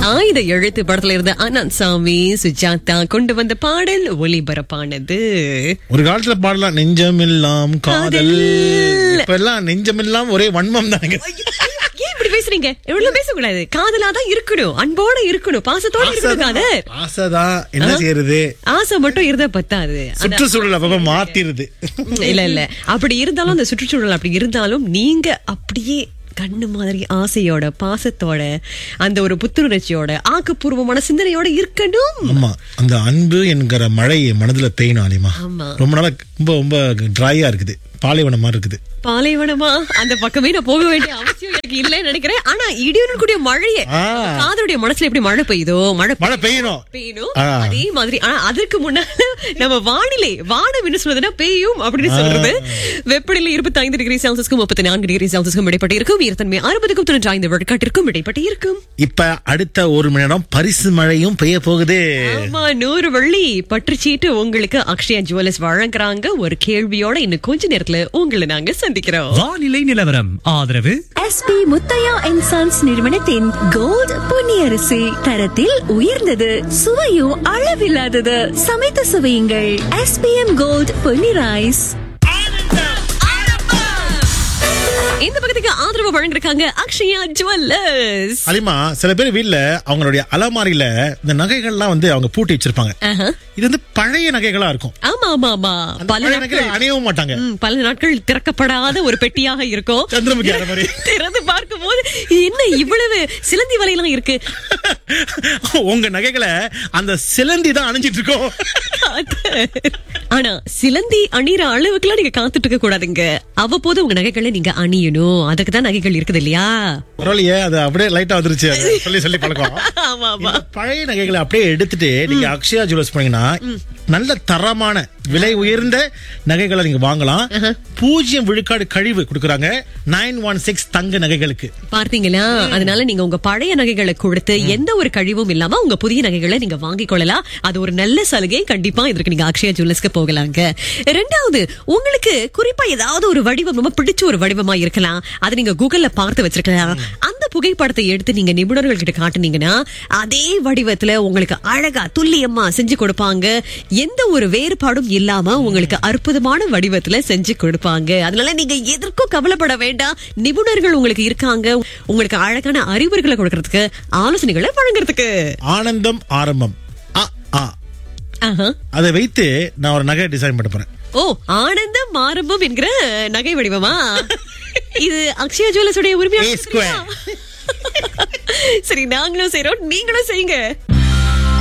ஆயுத எழுத்து படத்துல இருந்த அனந்த் சாமி சுஜாதா கொண்டு வந்த பாடல் ஒளிபரப்பானது ஒரு காலத்துல பாடலாம் நெஞ்சமெல்லாம் காதல் காதல். இப்ப எல்லாம் நெஞ்சமெல்லாம் ஒரே வன்மம் தாங்க ஏன் இப்படி பேசுறீங்க இவ்வளவு பேசக்கூடாது காதலாதான் இருக்கணும் அன்போட இருக்கணும் பாசத்தோட இருக்கணும் காதல் ஆசைதான் என்ன செய்யறது ஆசை மட்டும் இருந்தா பத்தாது அதான். சுற்றுச்சூழல் அப்ப மாத்திருது இல்ல இல்ல அப்படி இருந்தாலும் அந்த சுற்றுச்சூழல் அப்படி இருந்தாலும் நீங்க அப்படியே கண்ணு மாதிரி ஆசையோட பாசத்தோட அந்த ஒரு புத்துணர்ச்சியோட ஆக்கப்பூர்வமான சிந்தனையோட இருக்கணும் ஆமா அந்த அன்பு என்கிற மழை என் மனதுல பெய்யணும் ஆலிமா ஆமா. ரொம்ப நாளா ரொம்ப ரொம்ப டிரையா இருக்குது பாலைவனம் மாதிரி இருக்குது பாலைவனமா அந்த பக்கமே நான் போக வேண்டிய அவசியம் எனக்கு இல்லைன்னு நினைக்கிறேன் ஆனா இடியுடன் கூடிய மழையே ஆ. காதலுடைய மனசுல எப்படி மழை பெய்யுதோ மழை மழை பெய்யணும் பெய்யணும் ஆ. அதே மாதிரி ஆனா அதற்கு முன்னால நம்ம வானிலை வானம் என்ன சொல்றதுன்னா பெய்யும் அப்படின்னு சொல்றது வெப்பநிலை இருபத்தி ஐந்து டிகிரி செல்சியஸ்க்கும் முப்பத்தி நான்கு டிகிரி செல்சியஸ்க்கும் இடைப்பட்டு இருக்கும் ஈரத்தன்மை அறுபதுக்கும் தொண்ணூற்றி ஐந்து விழுக்காட்டிற்கும் இடைப்பட்டு இருக்கும் இப்ப அடுத்த ஒரு மணி நேரம் பரிசு மழையும் பெய்ய போகுது ஆமா நூறு வெள்ளி பற்றுச்சீட்டு உங்களுக்கு அக்ஷயா ஜுவல்லர்ஸ் வழங்குறாங்க ஒரு கேள்வியோட இன்னும் கொஞ்ச நேரத்துல உங்களை நாங்க சந்திக்கிறோம் வானிலை நிலவரம் ஆதரவு எஸ்பி முத்தையா அண்ட் சன்ஸ் நிறுவனத்தின் கோல்ட் பொன்னியரிசி தரத்தில் உயர்ந்தது சுவையும் அளவில்லாதது சமைத்து சுவையுங்கள் எஸ்பிஎம் கோல்ட் பொன்னி ரைஸ் இந்த பக்கத்துக்கு ஆதரவு வழங்கிருக்காங்க அக்ஷயா ஜுவல்லர்ஸ் அலிமா சில பேர் வீட்ல அவங்களுடைய அலமாரியில இந்த நகைகள்லாம் வந்து அவங்க பூட்டி வச்சிருப்பாங்க ஆஹா. இது வந்து பழைய நகைகளா இருக்கும் ஆமா ஆமா ஆமா அந்த பல பழைய நாட்கள் நகைகளை அணியவும் மாட்டாங்க ம், பல நாட்கள் திறக்கப்படாத ஒரு பெட்டியாக இருக்கும் சந்திரமுகி அறை மாதிரி. திறந்து பார்க்கும் போது என்ன இவ்வளவு சிலந்தி வலையெல்லாம் இருக்கு உங்க நகைகளை அந்த சிலந்தி தான் அணிஞ்சிட்டு இருக்கோம் ஆனா சிலந்தி அணிற அளவுக்குலாம் நீங்க காத்துட்டு இருக்க கூடாதுங்க அவ்வப்போது உங்க நகைகளை நீங்க அணியணும் அதுக்கு தான் நகைகள் இருக்குது இல்லையா பரவாயில்லையே அது அப்படியே லைட்டா வந்துருச்சு அது சொல்லி சொல்லி பழக்கம் ஆமா ஆமா இந்த பழைய நகைகளை அப்படியே எடுத்துட்டு நீங்க அக்ஷயா ஜுவல்ஸ் போனீங்கன்னா நல்ல தரமான விலை உயர்ந்த நகைகளை நீங்க வாங்கலாம் பூஜ்ஜியம் விழுக்காடு கழிவு கொடுக்கறாங்க நைன் ஒன் சிக்ஸ் தங்க நகைகளுக்கு பார்த்தீங்களா அதனால நீங்க உங்க பழைய நகைகளை கொடுத்து எந்த ஒரு கழிவும் இல்லாம உங்க புதிய நகைகளை நீங்க வாங்கிக் கொள்ளலாம் அது ஒரு நல்ல சலுகை கண்டிப்பா இதற்கு நீங்க அக்ஷயா ஜுவல்லர்ஸ்க்கு போகலாங்க ரெண்டாவது உங்களுக்கு குறிப்பா ஏதாவது ஒரு வடிவம் ரொம்ப பிடிச்ச ஒரு வடிவமா இருக்கலாம் அதை நீங்க கூகுள்ல பார்த்து வச்சிருக்கலாம் அந்த புகைப்படத்தை எடுத்து நீங்க நிபுணர்கள் கிட்ட காட்டுனீங்கன்னா அதே வடிவத்துல உங்களுக்கு அழகா துல்லியமா செஞ்சு கொடுப்பாங்க எந்த ஒரு வேறுபாடும் இல்லாம உங்களுக்கு அற்புதமான வடிவத்துல செஞ்சு கொடுப்பாங்க அதனால நீங்க எதற்கும் கவலைப்பட வேண்டாம் நிபுணர்கள் உங்களுக்கு இருக்காங்க உங்களுக்கு அழகான அறிவுரைகளை கொடுக்கறதுக்கு ஆலோசனைகளை வழங்குறதுக்கு ஆனந்தம் ஆரம்பம் அ, ஆ. ஆஹா. அதை வைத்து நான் ஒரு நகை டிசைன் பண்ண போறேன் ஓ ஆனந்தம் ஆரம்பம் என்கிற நகை வடிவமா இது அக்ஷயா ஜுவல்லர்ஸ் உடைய A உரிமையா square. சரி நாங்களும் செய்றோம் நீங்களும் செய்யுங்க